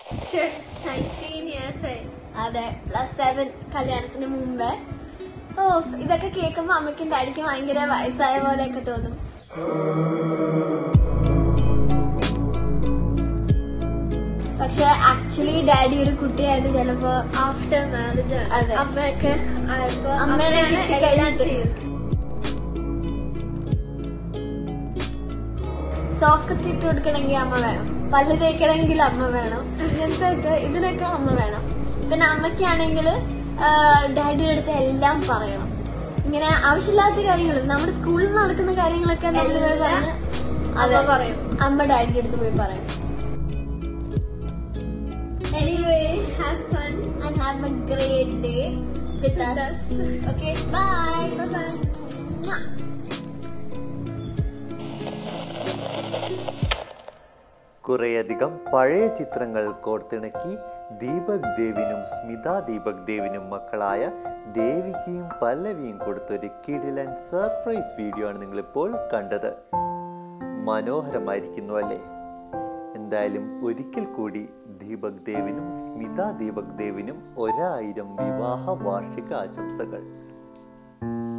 Nineteen years ആയി അതെ plus seven കല്യാണത്തിന് മുമ്പേ ഓ ഇതൊക്കെ കേൾക്കുമ്പോ അമ്മയ്ക്കും ഡാഡിക്കും ഭയങ്കര വയസ്സായ പോലെയൊക്കെ തോന്നും പക്ഷെ ആക്ച്വലി ഡാഡി ഒരു കുട്ടിയായത് ചിലപ്പോ ആഫ്റ്റർ മാരേജ് അതെ. അമ്മയൊക്കെ ആയപ്പോ അമ്മേനെ അമ്മയാണ് കിട്ടി എല്ലാം കഴിഞ്ഞിട്ട്. ചെയ്യുന്നത്. സോക്സ് ഒക്കെ ഇട്ട് കൊടുക്കണമെങ്കിൽ അമ്മ വേണം പല്ല് തേക്കണമെങ്കിൽ അമ്മ വേണം ഇങ്ങനത്തെ ഒക്കെ ഇതിനൊക്കെ അമ്മ വേണം പിന്നെ അമ്മയ്ക്കാണെങ്കിൽ ഡാഡിയുടെ അടുത്ത് എല്ലാം പറയണം ഇങ്ങനെ ആവശ്യമില്ലാത്ത കാര്യങ്ങൾ നമ്മുടെ സ്കൂളിൽ നടക്കുന്ന കാര്യങ്ങളൊക്കെ നമ്മൾ പോയി എല്ലാം പറഞ്ഞ് അമ്മ അതെ പറയും. അമ്മ ഡാഡിയുടെ അടുത്ത് പോയി പറയണം Anyway, have fun. and have a great day with With us. us. Okay, bye. Bye-bye. Mwah. കുറേയധികം പഴയ ചിത്രങ്ങൾ കോർത്തിണക്കി ദീപക് ദേവിനും സ്മിത ദീപക് ദേവിനും മക്കളായ ദേവികയും പല്ലവിയും കൊടുത്തൊരു കിടിലൻ സർപ്രൈസ് വീഡിയോ ആണ് നിങ്ങളിപ്പോൾ കണ്ടത് മനോഹരമായിരിക്കുന്നു അല്ലേ എന്തായാലും ഒരിക്കൽ കൂടി ദീപക് ദേവിനും സ്മിത ദീപക് ദേവിനും ഒരായിരം വിവാഹ വാർഷിക ആശംസകൾ